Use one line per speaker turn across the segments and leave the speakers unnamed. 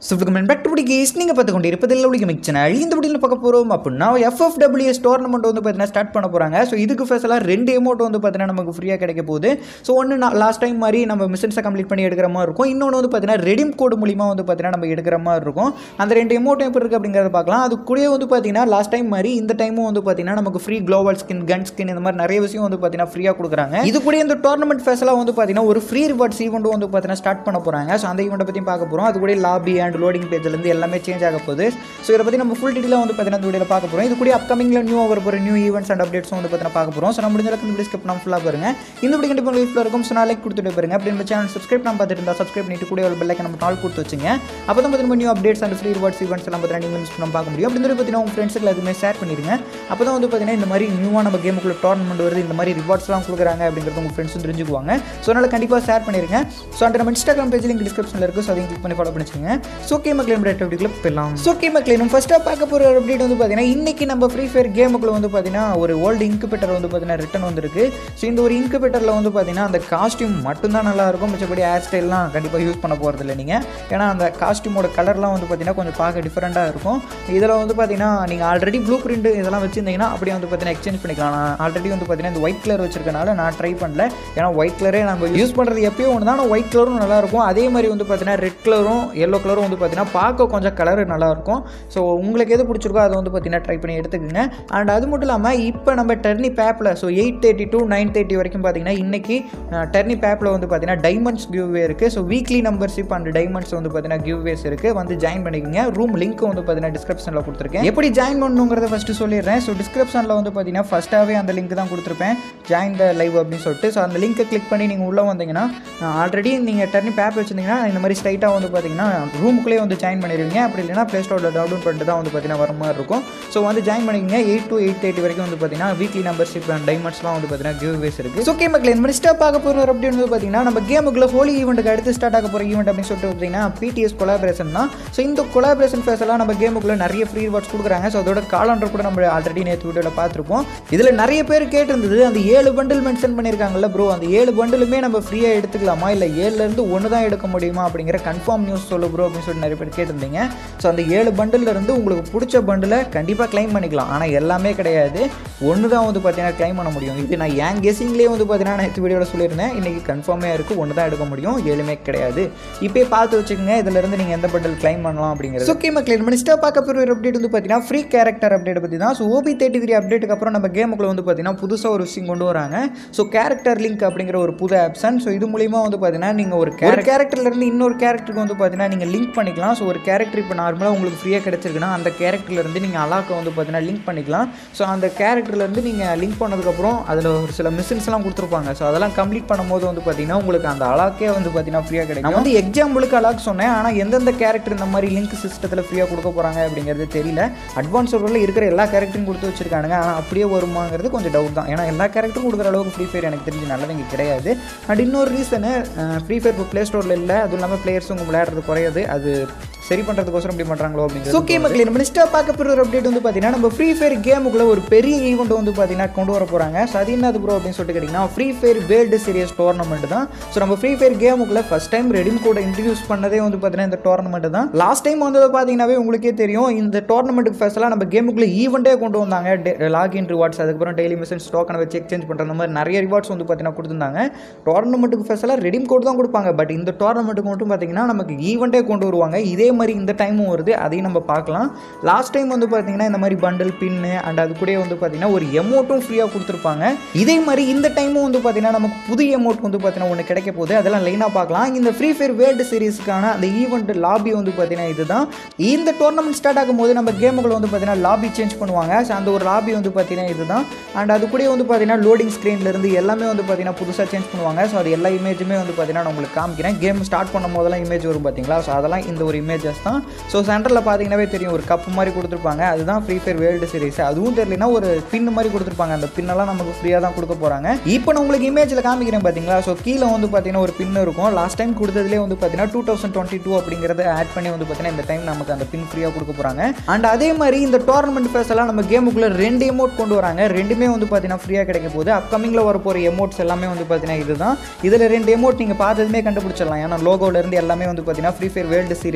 so welcome back to படி கேஸ் நீங்கள் பார்த்து கொண்டு இருப்பதில் உடைய மிக் சேனல் இந்த வீடியோவில் பார்க்க போகிறோம் அப்படின்னா எஃப்எஃப்டபிள்யூஎஸ் டோர்னமெண்ட் வந்து பார்த்தீங்கன்னா ஸ்டார்ட் பண்ண போகிறாங்க ஸோ இதுக்கு ஃபெஸ்லாம் ரெண்டு அமௌண்ட் வந்து பார்த்தீங்கன்னா நமக்கு ஃப்ரீயாக கிடைக்க போகுது ஸோ ஒன்று லாஸ்ட் டைம் மாதிரி நம்ம மிஷன்ஸை கம்ப்ளீட் பண்ணி எடுக்கிற மாதிரி இருக்கும் இன்னொன்று வந்து பார்த்தீங்கன்னா ரெடிம் கோடு மூலிமா வந்து பார்த்தீங்கன்னா நம்ம எடுக்கிற மாதிரி இருக்கும் அந்த ரெண்டு அமௌண்ட் எப்படி இருக்குது அப்படிங்கிறத பார்க்கலாம் அது கூட வந்து பார்த்தீங்கன்னா லாஸ்ட் டைம் மாதிரி இந்த டைமும் வந்து பார்த்தீங்கன்னா நமக்கு free global skin gun skin இந்த மாதிரி நிறைய விஷயம் வந்து பார்த்தீங்கன்னா ஃப்ரீயாக கொடுக்குறாங்க இது கூட இந்த டோர்னமெண்ட் ஃபெஸ்லாம் வந்து பார்த்தீங்கன்னா ஒரு ஃப்ரீ ரிவார்ட்ஸ் ஈவெண்ட்டும் வந்து பார்த்தீங்கன்னா ஸ்டார்ட் பண்ண போகிறாங்க ஸோ அந்த ஈவெண்ட்டை பற்றி பார்க்க போகிறோம் அது கூட லாபி அண்ட் லோடிங் பேஜ்லேருந்து எல்லாமே சேஞ்ச் ஆக போகுது ஸோ இதை பற்றி நம்ம ஃபுல் டீட்டெயிலாக வந்து பார்த்தீங்கன்னா இந்த வீடியோவில் பார்க்க போகிறோம் இது கூட அப்கமிங்கில் நியூ வர போகிற நியூ ஈவெண்ட்ஸ் அண்ட் அப்டேட்ஸும் வந்து பார்த்தீங்கன்னா பார்க்க போகிறோம் ஸோ நம்ம முடிஞ்ச அளவுக்கு இந்த வீடியோ ஸ்கிப் நம்ம ஃபுல்லாக பாருங்க இந்த வீடியோ கண்டிப்பாக லைஃப்பில் இருக்கும் ஸோ நாளைக்கு கொடுத்துட்டு பாருங்க அப்படி நம்ம சேனல் சப்ஸ்கிரைப் நம்ம பார்த்துட்டு இருந்தால் சப்ஸ்கிரைப் பண்ணிட்டு கூட ஒரு பெல்லைக்கு நம்ம நாள் கொடுத்து வச்சுங்க அப்போ தான் பார்த்தீங்கன்னா new updates and free rewards events எல்லாம் பார்த்தீங்கன்னா நீங்கள் மிஸ் பண்ண பார்க்க முடியும் அப்படி பார்த்தீங்கன்னா உங்கள் ஃப்ரெண்ட்ஸுக்கு எல்லாத்துக்குமே ஷேர் பண்ணிடுங்க அப்போ தான் வந்து பார்த்தீங்கன்னா இந்த மாதிரி நியூவாக நம்ம கேமுக்குள்ள டோர்னமெண்ட் வருது இந்த மாதிரி ரிவார்ட்ஸ்லாம் கொடுக்குறாங்க அப்படிங்கிறது உங்கள் ஃப்ரெண்ட்ஸும் தெரிஞ்சுக்குவாங்க ஸோ அதனால் கண்டிப்பாக ஷேர் பண்ணிருங்க ஸோ அந்த நம்ம இன்ஸ்டாகிராம் பேஜ் லிங்க் டிஸ்கிரிப்ஷனில் இருக்குது ஸோ அதையும் கிளிக் பண்ணி ஃபாலோ பண்ணிச்சுங்க ஸோ கே மக்களின் வீடியோக்குள்ள போயிடலாம் ஸோ கே மக்களின் ஃபஸ்ட்டாக பார்க்க போகிற ஒரு அப்டேட் வந்து பார்த்தீங்கன்னா இன்னைக்கு நம்ம ஃப்ரீ ஃபயர் கேமுக்குள்ள வந்து பார்த்தீங்கன்னா ஒரு ஓல்டு இன்குபேட்டர் வந்து பார்த்தீங்கன்னா ரிட்டன் வந்திருக்கு ஸோ இந்த ஒரு இன்குபேட்டரில் வந்து பார்த்தீங்கன்னா அந்த காஸ்டியூம் மட்டும்தான் நல்லா இருக்கும் மிச்சப்படி ஹேர் ஸ்டைல்லாம் கண்டிப்பாக யூஸ் பண்ண போகிறது இல்லை நீங்கள் ஏன்னா அந்த காஸ்டியூமோட கலர்லாம் வந்து பார்த்தீங்கன்னா கொஞ்சம் பார்க்க டிஃப்ரெண்ட்டாக இருக்கும் இதில் வந்து பார்த்தீங்கன்னா நீங்கள் ஆல்ரெடி ப்ளூ பிரிண்ட் இதெல்லாம் வச்சிருந்தீங்கன்னா அப்படியே வந்து பார்த்தீங்கன்னா எக்ஸ்சேஞ்ச் பண்ணிக்கலாம் நான் ஆல்ரெடி வந்து பார்த்தீங்கன்னா இந்த ஒயிட் கலர் வச்சிருக்கனால நான் ட்ரை பண்ணல ஏன்னா ஒயிட் கலரே நம்ம யூஸ் பண்ணுறது எப்பயோ ஒன்று தான் ஆனால் ஒயிட் கலரும் நல்லாயிருக்கும் அதே மாதிரி வந்து பார்த்தீங்கன்னா ரெட் கலரும் எல்லோ கலரும் வந்து பார்த்தீங்கன்னா பார்க்க கொஞ்சம் கலர் நல்லாயிருக்கும் ஸோ உங்களுக்கு எது பிடிச்சிருக்கோ அதை வந்து பார்த்தீங்கன்னா ட்ரை பண்ணி எடுத்துக்கோங்க அண்ட் அது மட்டும் இல்லாமல் இப்போ நம்ம டெர்னி பேப்பில் so eight thirty to nine thirty வரைக்கும் பார்த்தீங்கன்னா இன்றைக்கி டெர்னி பேப்பில் வந்து பார்த்தீங்கன்னா டைமண்ட்ஸ் கிவ்வே இருக்குது so weekly membership and diamonds வந்து பார்த்தீங்கன்னா கிவ்வேஸ் இருக்குது வந்து ஜாயின் பண்ணிக்கோங்க ரூம் லிங்க் வந்து பார்த்தீங்கன்னா டிஸ்கிரிப்ஷனில் கொடுத்துருக்கேன் எப்படி ஜாயின் பண்ணணுங்கிறத ஃபஸ்ட்டு சொல்லிடுறேன் ஸோ டிஸ்கிரிப்ஷனில் வந்து பார்த்தீங்கன்னா ஃபஸ்ட்டாகவே அந்த லிங்க் தான் கொடுத்துருப்பேன் ஜாயின் த லைவ் அப்படின்னு சொல்லிட்டு ஸோ அந்த லிங்கை கிளிக் பண்ணி நீங்கள் உள்ளே வந்தீங்கன்னா ஆல்ரெடி நீங்கள் டர்னி பேப் வச்சிருந்தீங்கன்னா இந்த மாதிரி ஸ்ட்ரைட்டாக வந்து பார்த்தீங்கன்னா ரூமுக்குள்ளேயே வந்து ஜாயின் பண்ணிடுவீங்க அப்படி இல்லைனா ப்ளே ஸ்டோரில் டவுன்லோட் பண்ணிட்டு தான் வந்து பார்த்தீங்கன்னா வர மாதிரி இருக்கும் ஸோ வந்து ஜாயின் பண்ணிக்கங்க எயிட் டு எயிட் தேர்ட்டி வரைக்கும் வந்து பார்த்தீங்கன்னா வீக்லி மெம்பர்ஷிப் அண்ட் டைமண்ட்ஸ்லாம் வந்து பார்த்தீங்கன்னா கிவ் வேஸ் இருக்குது ஸோ கேமக்கில் இந்த மாதிரி ஸ்டாப் பார்க்க போகிற ஒரு அப்படின்னு வந்து பார்த்தீங்கன்னா நம்ம கேமுக்குள்ள ஹோலி ஈவெண்ட்டுக்கு அடுத்து ஸ்டார்ட் ஆக போகிற ஈவெண்ட் அப்படின்னு சொல்லிட்டு பார்த்தீங்கன்னா பிடிஎஸ் கொலாபரேஷன் தான் ஸோ இந்த கொலாபரேஷன் ஃபேஸ் எல்லாம் நம்ம கேமுக்குள்ள நிறைய ஃப்ரீ ரிவார்ட்ஸ் கொடுக்குறாங்க ஸோ அதோட காலண்டர் கூட நம்ம ஆல்ரெடி நேற்று வீடியோவில் பார்த்துருப்போம் இதில் நிறைய பேர் கேட்டிருந்தது அந்த ஏழு பண்டில் மென்ஷன் பண்ணியிருக்காங்கல்ல ப்ரோ அந்த ஏழு பண்டிலுமே நம்ம ஃப்ரீயாக எடுத்துக்கலாமா இல்லை ஏழுலேருந்து ஒன்று தான் எடுக்க முடியுமா அப்படிங்கிற கன்ஃபார்ம் நியூஸ் சொல்லு ப்ரோ அப்படின்னு சொல்லிட்டு நிறைய பேர் கேட்டிருந்தீங்க ஸோ அந்த ஏழு பண்டில் இருந்து உங்களுக்கு பிடிச்ச பண்டில் கண்டிப்பாக க்ளைம் பண்ணிக்கலாம் ஆனால் எல்லாமே கிடையாது ஒன்று தான் வந்து பார்த்தீங்கன்னா க்ளைம் பண்ண முடியும் இது நான் ஏன் கெஸிங்லேயே வந்து பார்த்தீங்கன்னா நேற்று வீடியோவில் சொல்லியிருந்தேன் இன்றைக்கி கன்ஃபார்மே இருக்குது ஒன்று தான் எடுக்க முடியும் ஏழுமே கிடையாது இப்போயே பார்த்து வச்சுக்கோங்க இதிலிருந்து நீங்கள் எந்த பண்டில் க்ளைம் பண்ணலாம் அப்படிங்கிறது ஓகே மக்கள் மினிஸ்டர் பார்க்க போகிற ஒரு அப்டேட் வந்து பார்த்தீங்கன்னா ஃப்ரீ கேரக்டர் அப்டேட் பற்றி தான் ஸோ ஓபி தேர்ட்டி த்ரீ அப்டேட்டுக்கு அப்புறம் நம்ம கேமுக்குள்ள வந்து பார்த்தீங்கன்னா புதுசாக ஒரு விஷயம் கொண்டு வராங்க ஸோ கேரக்டர் லிங்க் அப்படிங்கிற ஒரு புது ஆப்ஷன் ஸோ இது மூலிமா வந்து பார்த்தீங்கன்னா நீங்கள் ஒரு ஒரு கேரக்டர்லேருந்து இன்னொரு கேரக்டருக்கு வந்து பார்த்தீங்கன்னா நீங்கள் லிங்க் பண்ணிக்கலாம் ஸோ ஒரு கேரக்டர் இப்போ நார்மலாக உங்களுக்கு ஃப்ரீயாக கிடச்சிருக்குன்னா அந்த கேரக்டர்லேருந்து நீங்கள் அலாக்கை வந்து பார்த்தீங்கன்னா லிங்க் பண்ணிக்கலாம் ஸோ அந்த கேரக்டர்லேருந்து நீங்கள் லிங்க் பண்ணதுக்கப்புறம் அதில் ஒரு சில மிஷின்ஸ்லாம் கொடுத்துருப்பாங்க ஸோ அதெல்லாம் கம்ப்ளீட் பண்ணும்போது வந்து பார்த்தீங்கன்னா உங்களுக்கு அந்த அலாக்கே வந்து பார்த்தீங்கன்னா ஃப்ரீயாக கிடைக்கும் நான் வந்து எக்ஸாம்பிளுக்கு அலாக் சொன்னேன் ஆனால் எந்தெந்த கேரக்டர் இந்த மாதிரி லிங்க் சிஸ்டத்தில் ஃப்ரீயாக கொடுக்க போகிறாங்க அப்படிங்கிறது தெரியல அட்வான்ஸ் சர்வரில் இருக்கிற எல்லா கேரக்டரும் கொடுத்து வச்சிருக்கானுங்க ஆனால் அப்படியே வருமாங்கிறது கொஞ்சம் டவுட் தான் ஏன்னா எல்லா கேரக்டரும் கொடுக்குற அளவுக்கு ஃப்ரீ ஃபயர் எனக்கு தெரிஞ்சு நல்லது இங்கே கிடையாது அண்ட் இன்னொரு ரீசனு ஃப்ரீ ஃபயர் இப்போ ப்ளே ஸ்டோரில் இல்லை அதுவும் இல்லாமல் பிளேயர்ஸும் உங்கள் விளையாடுறது குறையாது அது சரி பண்ணுறதுக்கோசரம் இப்படி பண்ணுறாங்களோ அப்படிங்கிறது ஓகே மக்கள் நம்ம நெக்ஸ்ட்டாக பார்க்க போகிற ஒரு அப்டேட் வந்து பார்த்தீங்கன்னா நம்ம ஃப்ரீ ஃபயர் கேமுக்குள்ள ஒரு பெரிய ஈவெண்ட் வந்து பார்த்தீங்கன்னா கொண்டு வர போகிறாங்க ஸோ அது என்னது ப்ரோ அப்படின்னு சொல்லிட்டு கேட்டிங்கன்னா Free Fire world series tournament தான் ஸோ நம்ம ஃப்ரீ ஃபயர் கேமுக்குள்ள ஃபஸ்ட் டைம் ரெடிம் கோட இன்ட்ரடியூஸ் பண்ணதே வந்து பார்த்தீங்கன்னா இந்த டோர்னமெண்ட் தான் லாஸ்ட் டைம் வந்து பார்த்தீங்கன்னாவே உங்களுக்கே தெரியும் இந்த டோர்னமெண்ட்டுக்கு ஃபர்ஸ்ட்லாம் நம்ம கேமுக்குள்ள ஈவெண்ட்டே கொண்டு வந்தாங்க லாகின் ரிவார்ட்ஸ் அதுக்கப்புறம் டெய்லி மிஷன்ஸ் டோக்கனை வச்சு எக்ஸ்சேஞ்ச் பண்ணுற அந்த மாதிரி நிறைய ரிவார்ட்ஸ் வந்து பார்த்தீங்கன்னா கொடுத்துருந்தாங்க டோர்னமெண்ட்டுக்கு ஃபர்ஸ்ட்லாம் ரெடிம் கோட் தான் கொடுப்பாங்க பட் இந்த டோர்னமெண்ட்டுக்கு மட்டும் பார்த்தீங்கன்னா நமக்கு ஈவெண்ட்டே கொண்டு வருவாங்க இதே மாதிரி இந்த டைமும் வருது அதையும் நம்ம பார்க்கலாம் லாஸ்ட் டைம் வந்து பார்த்தீங்கன்னா இந்த மாதிரி பண்டில் பின்னு அண்ட் அது கூட வந்து பார்த்தீங்கன்னா ஒரு எமௌண்ட்டும் ஃப்ரீயாக கொடுத்துருப்பாங்க இதே மாதிரி இந்த டைமும் வந்து பார்த்தீங்கன்னா நமக்கு புது எமௌண்ட் வந்து பார்த்தீங்கன்னா ஒன்று கிடைக்க போகுது அதெல்லாம் லைனாக பார்க்கலாம் இந்த ஃப்ரீ ஃபயர் வேர்ல்டு சீரிஸ்க்கான அந்த ஈவெண்ட் லாபி வந்து பார்த்தீங்கன்னா இதுதான் இந்த டோர்னமெண்ட் ஸ்டார்ட் ஆகும்போது நம்ம கேமுக்குள்ள வந்து பார்த்தீங்கன்னா லாபி சேஞ்ச் பண்ணுவாங்க ஸோ அந்த ஒரு லாபி வந்து பார்த்தீங்கன்னா இதுதான் அண்ட் அது கூட வந்து பார்த்தீங்கன்னா லோடிங் ஸ்க்ரீன்லேருந்து எல்லாமே வந்து பார்த்தீங்கன்னா புதுசாக சேஞ்ச் பண்ணுவாங்க ஸோ அது எல்லா இமேஜுமே வந்து பார்த்தீங்கன்னா நான் உங்களுக்கு காமிக்கிறேன் கேம் ஸ்டார்ட் பண்ணும் போதெல்லாம் இமேஜ் வரும் பார்த்தீங்களா ஸோ அதெல்லாம் இந்த ஒரு இமேஜஸ் தான் ஸோ சென்டரில் பார்த்தீங்கன்னாவே தெரியும் ஒரு கப் மாதிரி கொடுத்துருப்பாங்க அதுதான் ஃப்ரீ ஃபயர் வேர்ல்டு சீரிஸ் அதுவும் தெரியலனா ஒரு பின் மாதிரி கொடுத்துருப்பாங்க அந்த பின்னெல்லாம் நமக்கு ஃப்ரீயாக தான் கொடுக்க போகிறாங்க இப்போ நான் உங்களுக்கு இமேஜில் காமிக்கிறேன் பார்த்தீங்களா ஸோ கீழே வந்து பார்த்தீங்கன்னா ஒரு பின் இருக்கும் லாஸ்ட் டைம் கொடுத்ததுலேயே வந்து பார்த்தீங்கன்னா டூ தௌசண்ட் டுவெண்ட்டி டூ அப்படிங்கிறத ஆட் பண்ணி வந்து பார்த்தீங்கன்னா இந்த டைம் நமக்கு அந்த பின் ஃப்ரீயாக கொடுக்க போகிறாங்க அண்ட் அதே மாதிரி இந்த டோர்னமெண்ட் ஃபேஸ் எல்லாம் நம்ம கேமுக்குள்ளே ரெண்டு எமௌண்ட் கொண்டு வராங்க ரெண்டுமே வந்து பார்த்தீங்கன்னா ஃப்ரீயாக கிடைக்க போகுது அப்கமிங்கில் வர போகிற எமௌண்ட்ஸ் எல்லாமே வந்து பார்த்தீங்கன்னா இதுதான் இதில் ரெண்டு எமௌண்ட் நீங்கள் பார்த்ததுமே கண்டுபிடிச்சிடலாம் ஏன்னா லோகோலேருந்து எல்லாமே வந்து பார்த்தீங்கன்னா ஃப்ரீ ஃபயர் வேர்ல்டு சீரிஸோட அந்த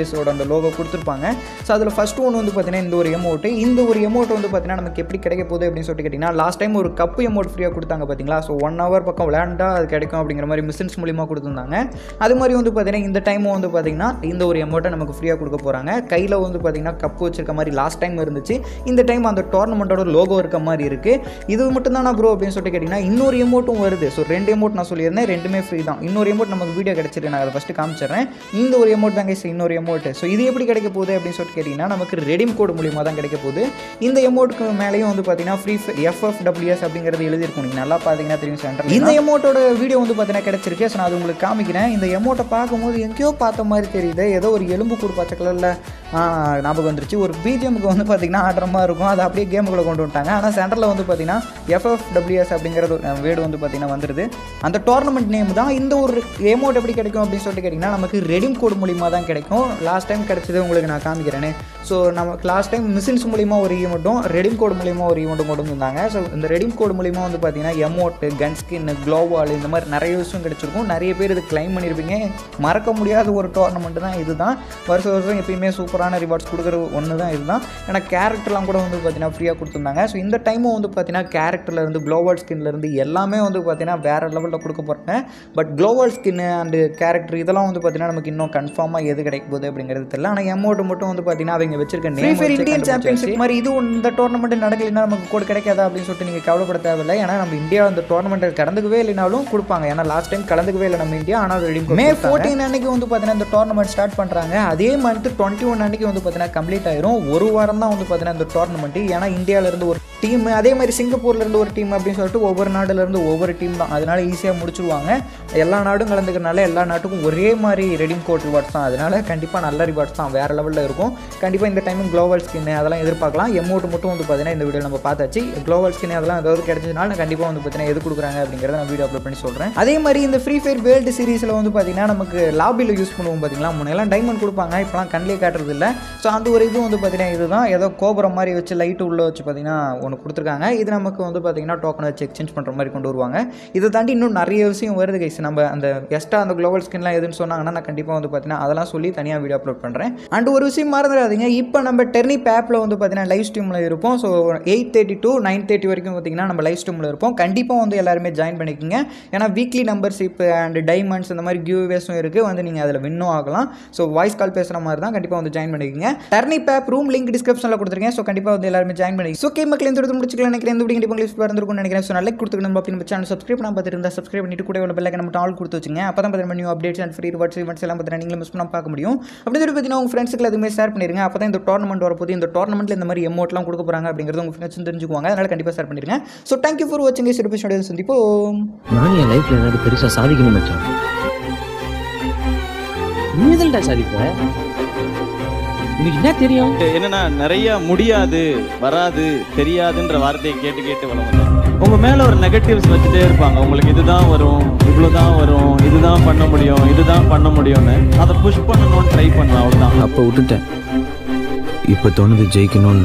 அந்த லோகோ கொடுத்துருப்பாங்க ஸோ அதில் ஃபஸ்ட் ஒன்று வந்து பார்த்தீங்கன்னா இந்த ஒரு எமௌண்ட்டு இந்த ஒரு எமௌண்ட் வந்து பார்த்தீங்கன்னா நமக்கு எப்படி கிடைக்க போகுது அப்படின்னு சொல்லிட்டு கேட்டிங்கன்னா லாஸ்ட் டைம் ஒரு கப்பு எமௌண்ட் ஃப்ரீயாக கொடுத்தாங்க பார்த்தீங்களா ஸோ ஒன் ஹவர் பக்கம் விளையாண்டா அது கிடைக்கும் அப்படிங்கிற மாதிரி மிஷின்ஸ் மூலியமாக கொடுத்துருந்தாங்க அது மாதிரி வந்து பார்த்தீங்கன்னா இந்த டைமும் வந்து பார்த்தீங்கன்னா இந்த ஒரு எமௌண்ட்டை நமக்கு ஃப்ரீயாக கொடுக்க போகிறாங்க கையில் வந்து பார்த்தீங்கன்னா கப்பு வச்சிருக்க மாதிரி லாஸ்ட் டைம் இருந்துச்சு இந்த டைம் அந்த டோர்னமெண்ட்டோட லோகோ இருக்க மாதிரி இருக்குது இது மட்டும் தானா ப்ரோ அப்படின்னு சொல்லிட்டு கேட்டிங்கன்னா இன்னொரு எமௌண்ட்டும் வருது ஸோ ரெண்டு எமௌண்ட் நான் சொல்லியிருந்தேன் ரெண்டுமே ஃப்ரீ தான் இன்னொரு எமௌண்ட் நமக்கு வீடியோ கிடச்சிருக்கு நான் அதை ஃபஸ்ட்டு காமிச்சிடுறேன் இந்த ஒரு எமௌண்ட் தாங்க இன்னொரு எமௌண்ட் ஸோ இது எப்படி கிடைக்க போகுது அப்படின்னு சொல்லிட்டு கேட்டிங்கன்னா நமக்கு ரெடிம் கோடு மூலியமாக தான் கிடைக்க போகுது இந்த எமௌண்ட்டுக்கு மேலேயும் வந்து பார்த்தீங்கன்னா ஃப்ரீ எஃப்எஃப்டபிள்யூஎஸ் அப்படிங்கிறது எழுதியிருக்கும் நீங்கள் நல்லா பார்த்தீங்கன்னா தெரியும் சென்டர் இந்த எமௌண்ட்டோட வீடியோ வந்து பார்த்தீங்கன்னா கிடைச்சிருக்கு ஸோ நான் அது உங்களுக்கு காமிக்கிறேன் இந்த எமௌண்ட்டை பார்க்கும்போது எங்கேயோ பார்த்த மாதிரி தெரியுது ஏதோ ஒரு எலும்பு கூடு பச்சை கலரில் ஞாபகம் வந்துருச்சு ஒரு பிஜிஎம்க்கு வந்து பார்த்தீங்கன்னா ஆடுற மாதிரி இருக்கும் அதை அப்படியே கேமுக்குள்ளே கொண்டு வந்துட்டாங்க ஆனால் சென்டரில் வந்து பார்த்தீங்கன்னா எஃப்எஃப்டபிள்யூஎஸ் அப்படிங்கிற ஒரு வேர்டு வந்து பார்த்தீங்கன்னா வந்துருது அந்த டோர்னமெண்ட் நேம் தான் இந்த ஒரு எமௌண்ட் எப்படி கிடைக்கும் அப்படின்னு சொல்லிட்டு கேட்டிங்கன்னா நமக்கு ரெடிம் கோடு மூலியமாக தான் கிடைக்கும் லாஸ்ட் டைம் கிடைச்சது உங்களுக்கு நான் காமிக்கிறேனே ஸோ நமக்கு லாஸ்ட் டைம் மிஷின்ஸ் மூலிமா ஒரு ஈவெண்ட்டும் ரெடிம் கோடு மூலிமா ஒரு ஈவெண்ட்டும் கொண்டு வந்தாங்க ஸோ இந்த ரெடிம் கோடு மூலிமா வந்து பார்த்தீங்கன்னா எமௌண்ட்டு கன் ஸ்கின் க்ளோவால் இந்த மாதிரி நிறைய விஷயம் கிடைச்சிருக்கும் நிறைய பேர் இது கிளைம் பண்ணியிருப்பீங்க மறக்க முடியாத ஒரு டோர்னமெண்ட் தான் இதுதான் வருஷம் வருஷம் எப்பயுமே சூப்பரான ரிவார்ட்ஸ் கொடுக்குற ஒன்று தான் இதுதான் ஏன்னா கேரக்டர்லாம் கூட வந்து பார்த்தீங்கன்னா ஃப்ரீயாக கொடுத்துருந்தாங்க ஸோ இந்த டைமும் வந்து பார்த்தீங்கன்னா கேரக்டர்லேருந்து க்ளோவல் ஸ்கின்லேருந்து எல்லாமே வந்து பார்த்தீங்கன்னா வேறு லெவலில் கொடுக்க போகிறாங்க but global skin and character இதெல்லாம் வந்து பார்த்தீங்கன்னா நமக்கு இன்னும் கன்ஃபார்மாக எது கிடைக்க போகுது அப்படிங்கிறது தெரியல ஆனால் எமௌண்ட் மட்டும் வந்து பார்த்தீங்கன்னா அவங்க வச்சிருக்க நேம் இந்தியன் சாம்பியன்ஷிப் மாதிரி இது இந்த டோர்னமெண்ட் நடக்கலைன்னா நமக்கு கோடு கிடைக்காதா அப்படின்னு சொல்லிட்டு நீங்கள் கவலைப்பட தேவையில்லை ஏன்னா நம்ம இந்தியா அந்த டோர்னமெண்ட் கலந்துக்கவே இல்லைனாலும் கொடுப்பாங்க ஏன்னா லாஸ்ட் டைம் கலந்துக்கவே இல்லை நம்ம இந்தியா ஆனால் ரெடி மே ஃபோர்டீன் அன்னைக்கு வந்து பார்த்தீங்கன்னா இந்த டோர்னமெண்ட் ஸ்டார்ட் பண்ணுறாங்க அதே மந்த் டுவெண்ட்டி ஒன் அன்னைக்கு வந்து பார்த்தீங்கன்னா கம்ப்ளீட் ஆயிரும் ஒரு வாரம் தான் வந்து பார்த்தீங்கன்னா இந்த டோர்னமெண்ட் ஏன்னா இந்தியாவிலேருந்து ஒரு டீம் அதே மாதிரி சிங்கப்பூர்லேருந்து ஒரு டீம் அப்படின்னு சொல்லிட்டு ஒவ்வொரு நாடுலேருந்து ஒவ்வொரு டீம் தான் அதனால ஈஸியாக முடிச்சிருவாங்க எல்லா நாடும் கலந்துக்கிறனால எல்லா நாட்டுக்கும் ஒரே மாதிரி ரெடிம் கோட் ரிவார்ட்ஸ் தான் அதனால கண்டிப்பாக நல்ல ரிவார்ட்ஸ் தான் வேறு லெவலில் இருக்கும் கண்டிப்பாக இந்த டைம் குளோபல் ஸ்கின் அதெல்லாம் எதிர்பார்க்கலாம் எமௌண்ட் மட்டும் வந்து பார்த்தீங்கன்னா இந்த வீடியோ நம்ம பார்த்தாச்சு குளோபல் ஸ்கின் அதெல்லாம் ஏதாவது கிடைச்சதுனால நான் கண்டிப்பாக வந்து பார்த்தீங்கன்னா எது கொடுக்குறாங்க அப்படிங்கிறத நான் வீடியோ அப்லோட் பண்ணி சொல்கிறேன் அதே மாதிரி இந்த ஃப்ரீ ஃபயர் வேர்ல்டு சீரிஸில் வந்து பார்த்தீங்கன்னா நமக்கு லாபியில் யூஸ் பண்ணுவோம் பார்த்தீங்களா முன்னெல்லாம் டைமண்ட் கொடுப்பாங்க இப்போலாம் கண்ணிலே காட்டுறது இல்லை ஸோ அந்த ஒரு இது வந்து பார்த்தீங்கன்னா இதுதான் ஏதோ கோபுரம் மாதிரி வச்சு லைட்டு உள்ளே வச்சு பார்த்தீங்கன்னா ஒன்று கொடுத்துருக்காங்க இது நமக்கு வந்து பார்த்தீங்கன்னா டோக்கன் வச்சு எக்ஸ்சேஞ்ச் பண்ணுற மாதிரி கொண்டு வருவாங்க இதை தாண்டி இன்னும் நிறைய விஷயம் வருது கைஸ் நம்ம அந்த எக்ஸ்ட்ரா அந்த குளோபல் ஸ்கின்லாம் எதுன்னு சொன்னாங்கன்னா நான் கண்டிப்பாக வந்து பார்த்தீங்கன்னா அதெல்லாம் சொல்லி தனியாக வீடியோ அப்லோட் பண்ணுறேன் அண்ட் ஒரு விஷயம் மறந்துடாதீங்க இப்போ நம்ம டெர்னி பேப்பில் வந்து பார்த்தீங்கன்னா லைவ் ஸ்ட்ரீமில் இருப்போம் so eight thirty to nine thirty வரைக்கும் பார்த்தீங்கன்னா நம்ம லைவ் ஸ்ட்ரீமில் இருப்போம் கண்டிப்பாக வந்து எல்லாருமே ஜாயின் பண்ணிக்கோங்க ஏன்னா வீக்லி மெம்பர்ஷிப் அண்ட் டைமண்ட்ஸ் இந்த மாதிரி கியூவேஸும் இருக்குது வந்து நீங்கள் அதில் வின்னும் ஆகலாம் ஸோ வாய்ஸ் கால் பேசுகிற மாதிரி தான் கண்டிப்பாக வந்து ஜாயின் பண்ணிக்கோங்க டர்னி பேப் ரூம் லிங்க் டிஸ்கிரிப்ஷனில் கொடுத்துருக்கேன் ஸோ கண்டிப்பாக வந்து எல்லாருமே ஜாயின் பண்ணி ஸோ கே மக்கள் இந்த இடத்துல முடிச்சுக்கலாம் நினைக்கிறேன் இந்த வீடியோ கண்டிப்பாக உங்களுக்கு இருந்திருக்கும்னு நினைக்கிறேன் ஸோ லைக் கொடுத்துக்கணும் அப்படின்னு சேனல் சப்ஸ்கிரைப் பண்ண பார்த்துட்டு இருந்தால் சப்ஸ்கிரைப் பண்ணிட்டு கூட உள்ள பெல்லைக்கன் மட்டும் ஆல் கொடுத்து வச்சுங்க அப்போ தான் பார்த்தீங்கன்னா new updates and free rewards events எல்லாம் பார்த்தீங்கன்னா நீங்களும் மிஸ் பண்ண பார்க்க முடியும் அப்படி சொல்லி பார்த்தீங்கன்னா உங்கள் ஃப்ரெண்ட்ஸுக்கு எதுவுமே ஷேர் பண்ணிருங்க அப்போ தான் இந்த டோர்னமெண்ட் வரப்போது இந்த டோர்னமெண்ட்டில் இந்த மாதிரி எமௌண்ட்லாம் கொடுக்க போகிறாங்க அப்படிங்கிறது உங்கள் ஃப்ரெண்ட்ஸ் தெரிஞ்சுக்குவாங்க அதனால் கண்டிப்பாக ஷேர் பண்ணிருங்க ஸோ தேங்க்யூ ஃபார் வாட்சிங் சிறப்பு சந்திப்போம்
நான் என் லைஃப்ல ஏதாவது பெருசா சாதிக்கணும் மச்சான் நீ எதுலடா சாதிப்ப உனக்கு என்ன தெரியும்
என்னன்னா நிறைய முடியாது வராது தெரியாதுன்ற வார்த்தையை கேட்டு கேட்டு வளர்ந்தோம் உங்க மேல ஒரு நெகட்டிவ்ஸ் வச்சுட்டே இருப்பாங்க உங்களுக்கு இதுதான் வரும் இவ்வளவுதான் வரும் இதுதான் பண்ண முடியும் இதுதான் பண்ண முடியும்னு அதை புஷ் பண்ணணும்னு ட்ரை பண்ணுவேன் அவ்வளவுதான்
அப்ப விட்டுட்டேன் இப்ப தோணுது ஜெயிக்கணும்னு